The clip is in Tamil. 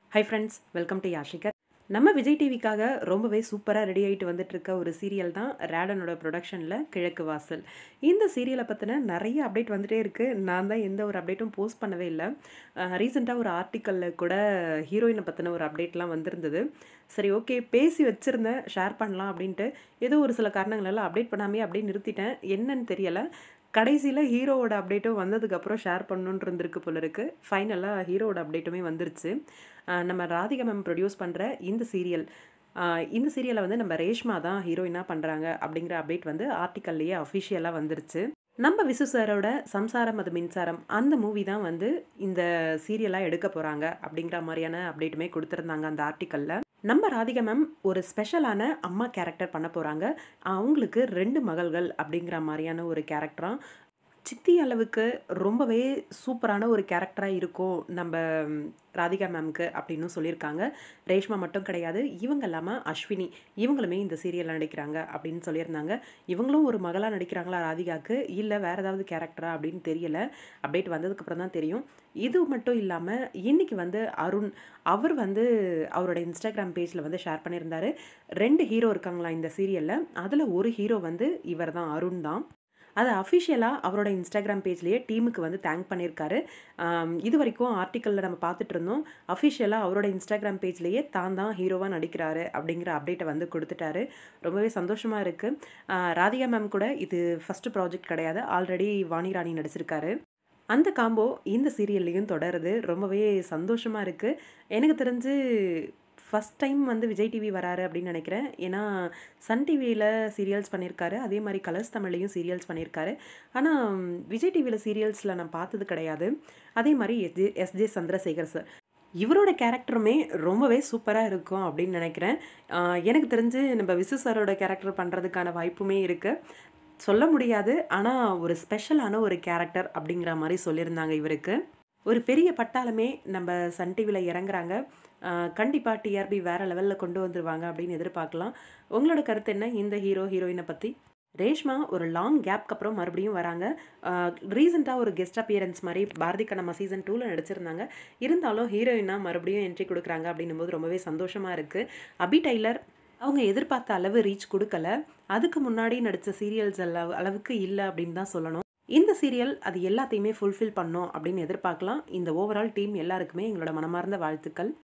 ஹை ஃப்ரெண்ட்ஸ் வெல்கம் டு யாஷிகர் நம்ம விஜய் டிவிக்காக ரொம்பவே சூப்பராக ரெடி ஆகிட்டு வந்துட்டு இருக்க ஒரு சீரியல் தான் ரேடனோட ப்ரொடக்ஷனில் கிழக்கு வாசல் இந்த சீரியலை பற்றின நிறைய அப்டேட் வந்துட்டே இருக்குது நான் தான் எந்த ஒரு அப்டேட்டும் போஸ்ட் பண்ணவே இல்லை ரீசெண்டாக ஒரு ஆர்டிக்கலில் கூட ஹீரோயினை பற்றின ஒரு அப்டேட்லாம் வந்திருந்தது சரி ஓகே பேசி வச்சுருந்தேன் ஷேர் பண்ணலாம் அப்படின்ட்டு ஏதோ ஒரு சில காரணங்களெல்லாம் அப்டேட் பண்ணாமே அப்படியே நிறுத்திட்டேன் என்னன்னு தெரியலை கடைசியில் ஹீரோவோட அப்டேட்டும் வந்ததுக்கப்புறம் ஷேர் பண்ணணுன்னு இருந்திருக்கு போல இருக்குது ஃபைனலாக ஹீரோவோட அப்டேட்டுமே வந்துருச்சு ஆஹ் நம்ம ராதிகா மேம் ப்ரொடியூஸ் பண்ணுற இந்த சீரியல் இந்த சீரியலை வந்து நம்ம ரேஷ்மா தான் ஹீரோயினாக பண்ணுறாங்க அப்படிங்கிற அப்டேட் வந்து ஆர்டிக்கல்லையே அஃபிஷியலாக வந்துருச்சு நம்ம விசு சாரோட சம்சாரம் அது மின்சாரம் அந்த மூவி தான் வந்து இந்த சீரியலாக எடுக்க போகிறாங்க அப்படிங்கிற மாதிரியான அப்டேட்டுமே கொடுத்துருந்தாங்க அந்த ஆர்டிக்கலில் நம்ம ராதிகா மேம் ஒரு ஸ்பெஷலான அம்மா கேரக்டர் பண்ண போகிறாங்க அவங்களுக்கு ரெண்டு மகள்கள் அப்படிங்கிற மாதிரியான ஒரு கேரக்டராக சித்தி அளவுக்கு ரொம்பவே சூப்பரான ஒரு கேரக்டராக இருக்கும் நம்ம ம், ராதிகா மேம்க்கு அப்படின்னு சொல்லியிருக்காங்க ரேஷ்மா மட்டும் கிடையாது இவங்க இல்லாமல் அஸ்வினி இவங்களுமே இந்த சீரியலில் நடிக்கிறாங்க அப்படின்னு சொல்லியிருந்தாங்க இவங்களும் ஒரு மகளாக நடிக்கிறாங்களா ராதிகாவுக்கு இல்லை வேறு ஏதாவது கேரக்டரா அப்படின்னு தெரியல அப்டேட் வந்ததுக்கப்புறம் தான் தெரியும் இது மட்டும் இல்லாமல் இன்னைக்கு வந்து அருண் அவர் வந்து அவரோட இன்ஸ்டாகிராம் பேஜில் வந்து ஷேர் பண்ணியிருந்தாரு ரெண்டு ஹீரோ இருக்காங்களா இந்த சீரியலில் அதில் ஒரு ஹீரோ வந்து இவர் தான் அருண் தான் அது அஃபிஷியலாக அவரோட இன்ஸ்டாகிராம் பேஜ்லேயே டீமுக்கு வந்து தேங்க் பண்ணியிருக்காரு ஆம், இது வரைக்கும் ஆர்டிக்கலில் நம்ம பார்த்துட்டு இருந்தோம் அஃபிஷியலாக அவரோட இன்ஸ்டாகிராம் பேஜ்லேயே தான் தான் ஹீரோவாக நடிக்கிறாரு அப்படிங்கிற அப்டேட்டை வந்து கொடுத்துட்டாரு ரொம்பவே சந்தோஷமாக இருக்குது ராதிகா மேம் கூட இது ஃபஸ்ட்டு ப்ராஜெக்ட் கிடையாது ஆல்ரெடி வாணி ராணி நடிச்சிருக்காரு அந்த காம்போ இந்த சீரியல்லையும் தொடருது ரொம்பவே சந்தோஷமாக இருக்குது எனக்கு தெரிஞ்சு ஃபஸ்ட் டைம் வந்து விஜய் டிவி வராரு அப்படின்னு நினைக்கிறேன் ஏன்னா சன் டிவியில் சீரியல்ஸ் பண்ணியிருக்காரு அதே மாதிரி கலர்ஸ் தமிழ்லையும் சீரியல்ஸ் பண்ணியிருக்காரு ஆனால் விஜய் டிவியில் சீரியல்ஸில் நான் பார்த்தது கிடையாது அதே மாதிரி எஸ்ஜே எஸ்ஜே சந்திரசேகர் சார் இவரோட கேரக்டருமே ரொம்பவே சூப்பராக இருக்கும் அப்படின்னு நினைக்கிறேன் ஆஹ் எனக்கு தெரிஞ்சு நம்ம விசு சாரோட கேரக்டர் பண்ணுறதுக்கான வாய்ப்புமே இருக்குது சொல்ல முடியாது ஆனால் ஒரு ஸ்பெஷலான ஒரு கேரக்டர் அப்படிங்கிற மாதிரி சொல்லியிருந்தாங்க இவருக்கு ஒரு பெரிய பட்டாளமே நம்ம சன் டிவியில் இறங்குறாங்க கண்டிப்பாக டிஆர்பி வேறு லெவலில் கொண்டு வந்துருவாங்க அப்படின்னு எதிர்பார்க்கலாம் உங்களோட கருத்து என்ன இந்த ஹீரோ ஹீரோயினை பற்றி ரேஷ்மா ஒரு லாங் கேப்க்கு அப்புறம் மறுபடியும் வராங்க ரீசெண்டாக ஒரு கெஸ்ட் அப்பியரன்ஸ் மாதிரி பாரதி கண்ணம்மா சீசன் டூவில் நடிச்சிருந்தாங்க இருந்தாலும் ஹீரோயினாக மறுபடியும் என்ட்ரி கொடுக்குறாங்க அப்படின்னும் போது ரொம்பவே சந்தோஷமாக இருக்குது அபி டைலர் அவங்க எதிர்பார்த்த அளவு ரீச் கொடுக்கல அதுக்கு முன்னாடி நடித்த சீரியல்ஸ் அளவு அளவுக்கு இல்லை அப்படின்னு தான் சொல்லணும் இந்த சீரியல் அது எல்லாத்தையுமே ஃபுல்ஃபில் பண்ணோம் அப்படின்னு எதிர்பார்க்கலாம் இந்த ஓவரால் டீம் எல்லாருக்குமே எங்களோட மனமார்ந்த வாழ்த்துக்கள்